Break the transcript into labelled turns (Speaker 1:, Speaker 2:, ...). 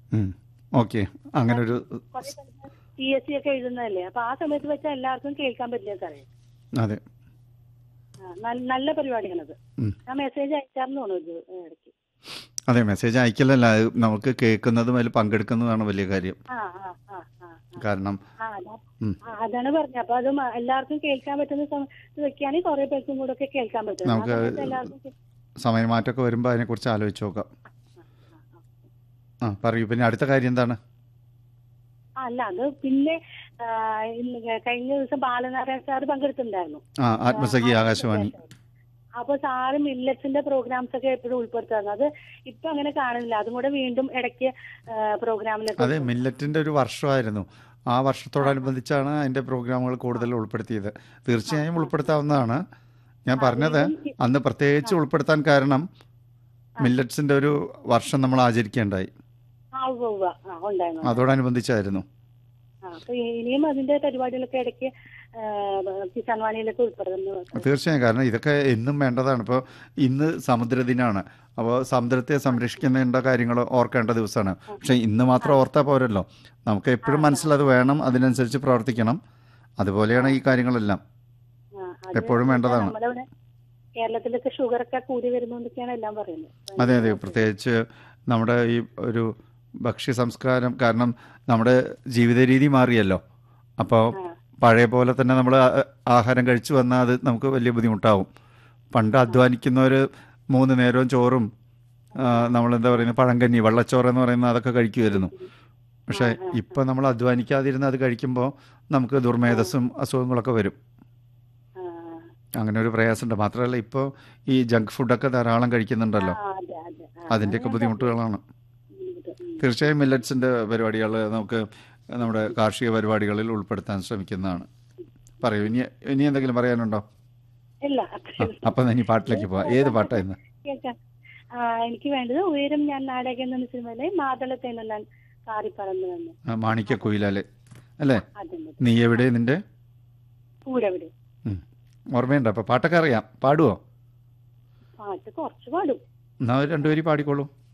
Speaker 1: Okay അങ്ങനെ ഒരു
Speaker 2: P S C ഒക്കെ എഴുതുന്നതല്ലേ അപ്പൊ ആ സമയത്ത് വെച്ചാൽ എല്ലാവർക്കും കേൾക്കാൻ പറ്റില്ല സാറേ
Speaker 1: അതെ
Speaker 2: ആ, നല്ല- നല്ല പരിപാടിയാണത്
Speaker 1: ഉം.
Speaker 2: ആ മെസ്സേജ് അയച്ചാർന്ന് തോന്നുന്നു ഇത് ഇടയ്ക്ക്
Speaker 1: അതെ മെസ്സേജ് അയക്കലല്ല അത് നമുക്ക് കേൾക്കുന്നതും അതിൽ പങ്കെടുക്കുന്നതാണ് വലിയ കാര്യം
Speaker 2: ആ ആ ആ ആ ആ.
Speaker 1: കാരണം
Speaker 2: ആ, അതാ-
Speaker 1: ഉം.
Speaker 2: ആ, അതാണ് പറഞ്ഞത് അപ്പൊ അത് മ- എല്ലാവർക്കും കേൾക്കാൻ പറ്റുന്ന സമയത്ത് വെക്കുകയാണെങ്കിൽ കുറെ പേർക്കും കൂടെ ഒക്കെ കേൾക്കാൻ പറ്റും ആ
Speaker 1: നമുക്ക്
Speaker 2: സമയത്ത് എല്ലാവർക്കും കേ-
Speaker 1: സമയമാറ്റമൊക്കെ വരുമ്പോൾ അതിനെക്കുറിച്ച് ആലോചിച്ച് നോക്കാം ആ പറയൂ പിന്നെ അടുത്ത കാര്യം എന്താണ്
Speaker 2: ആ, അല്ല അത് പിന്നെ ആ, ഇന്ന് കഴിഞ്ഞ ദിവസം ബാലനാരായണ സാർ പങ്കെടുത്തിട്ടുണ്ടായിരുന്നു
Speaker 1: ആ ആത്മസഖി ആകാശവാണി
Speaker 2: അപ്പൊ സാറ് മില്ലറ്റ്സിന്റെ പ്രോഗ്രാംസ് ഒക്കെ എപ്പോഴും ഉൾപ്പെടുത്താറുണ്ട് അത് ഇപ്പൊ അങ്ങനെ കാണുന്നില്ല അതും കൂടെ വീണ്ടും ഇടയ്ക്ക് പ്രോഗ്രാമിലൊക്കെ
Speaker 1: അതെ മില്ലറ്റിൻ്റെ ഒരു വർഷമായിരുന്നു ആ വർഷത്തോടനുബന്ധിച്ചാണ് അതിൻ്റെ പ്രോഗ്രാമുകൾ കൂടുതൽ ഉൾപ്പെടുത്തിയത് തീർച്ചയായും ഉൾപ്പെടുത്താവുന്നതാണ് ഞാൻ പറഞ്ഞത് അന്ന് പ്രത്യേകിച്ച് ഉൾപ്പെടുത്താൻ കാരണം മില്ലറ്റ്സിൻ്റെ ഒരു വർഷം നമ്മൾ ആചരിക്കേണ്ടായി
Speaker 2: ആ ഉവ്വ് ഉവ്വ് ആ ഉണ്ടായിരുന്നു
Speaker 1: അതോടനുബന്ധിച്ചായിരുന്നു
Speaker 2: ആ, അപ്പൊ ഇനിയും അതിന്റെ പരിപാടികളൊക്കെ ഇടയ്ക്ക് ആ, കിസാൻ വാണിയിലൊക്കെ ഉൾപ്പെടുന്നു
Speaker 1: തീർച്ചയായും കാരണം ഇതൊക്കെ എന്നും വേണ്ടതാണ് ഇപ്പോൾ ഇന്ന് സമുദ്രദിനാണ് അപ്പോൾ സമുദ്രത്തെ സംരക്ഷിക്കേണ്ട കാര്യങ്ങൾ ഓർക്കേണ്ട ദിവസമാണ് പക്ഷേ ഇന്ന് മാത്രം ഓർത്താൽ പോരല്ലോ നമുക്ക് എപ്പോഴും മനസ്സിലത് വേണം അതിനനുസരിച്ച് പ്രവർത്തിക്കണം അതുപോലെയാണ് ഈ കാര്യങ്ങളെല്ലാം
Speaker 2: ആ, അത്
Speaker 1: എപ്പോഴും വേണ്ടതാണ്.
Speaker 2: നമ്മുടെ ഇവിടെ കേരളത്തിലൊക്കെ ഷുഗർ ഒക്കെ കൂടി വരുന്നു എന്നൊക്കെയാണ് എല്ലാം പറയുന്നത്
Speaker 1: അതെ അതെ പ്രത്യേകിച്ച് നമ്മുടെ ഈ ഒരു ഭക്ഷ്യ സംസ്കാരം കാരണം നമ്മുടെ ജീവിത രീതി മാറിയല്ലോ അപ്പോൾ
Speaker 2: ആ.
Speaker 1: പഴയ പോലെ തന്നെ നമ്മൾ ആഹാരം കഴിച്ചു വന്നാൽ അത് നമുക്ക് വലിയ ബുദ്ധിമുട്ടാവും പണ്ട് അധ്വാനിക്കുന്നവർ മൂന്ന് നേരവും ചോറും നമ്മൾ എന്താ പറയുന്നത് പഴങ്കഞ്ഞി വെള്ളച്ചോറ് എന്ന് പറയുന്ന അതൊക്കെ കഴിക്കുമായിരുന്നു പക്ഷേ ഇപ്പം നമ്മൾ അധ്വാനിക്കാതിരുന്ന് അത് കഴിക്കുമ്പോൾ നമുക്ക് ദുർമേധസ്സും അസുഖങ്ങളൊക്കെ വരും
Speaker 2: ആ,
Speaker 1: അങ്ങനെ ഒരു പ്രയാസമുണ്ട് മാത്രമല്ല ഇപ്പോൾ ഈ ജങ്ക് ഫുഡൊക്കെ ധാരാളം കഴിക്കുന്നുണ്ടല്ലോ
Speaker 2: ആ, അതെ അതെ ആ,
Speaker 1: അതിൻ്റെയൊക്കെ ബുദ്ധിമുട്ടുകളാണ്
Speaker 2: ബുദ്ധിമുട്ട്. ഉം.
Speaker 1: തീർച്ചയായും മില്ലറ്റ്സിൻ്റെ പരിപാടികൾ നമുക്ക് നമ്മുടെ കാർഷിക പരിപാടികളിൽ ഉൾപ്പെടുത്താൻ ശ്രമിക്കുന്നതാണ് പറയൂ ഇനി ഇനി എന്തെങ്കിലും പറയാനുണ്ടോ
Speaker 2: ഇല്ല
Speaker 1: ആ, അപ്പം ഇനി പാട്ടിലേക്ക് പോവാം ഏത് പാട്ടാ ഇന്ന്
Speaker 2: കേൾക്കാം ആ, എനിക്ക് വേണ്ടത് ഉയരം ഞാൻ നാടകം എന്ന സിനിമയിലെ മാതളത്തെ ഞാൻ കാറി പറന്നു വന്നു
Speaker 1: ആ, മാണിക്യ കുയിലാലെ അല്ലേ
Speaker 2: അതിന്റെ
Speaker 1: നീ എവിടെ നിന്റെ
Speaker 2: കൂടെ ഇവിടെ
Speaker 1: ഉം. ഓർമ്മയുണ്ടോ അപ്പോൾ പാട്ടൊക്കെ അറിയാം പാടുവോ
Speaker 2: പാട്ട് കുറച്ച് പാടും
Speaker 1: എന്നാൽ രണ്ടുപേരും പാടിക്കോളൂ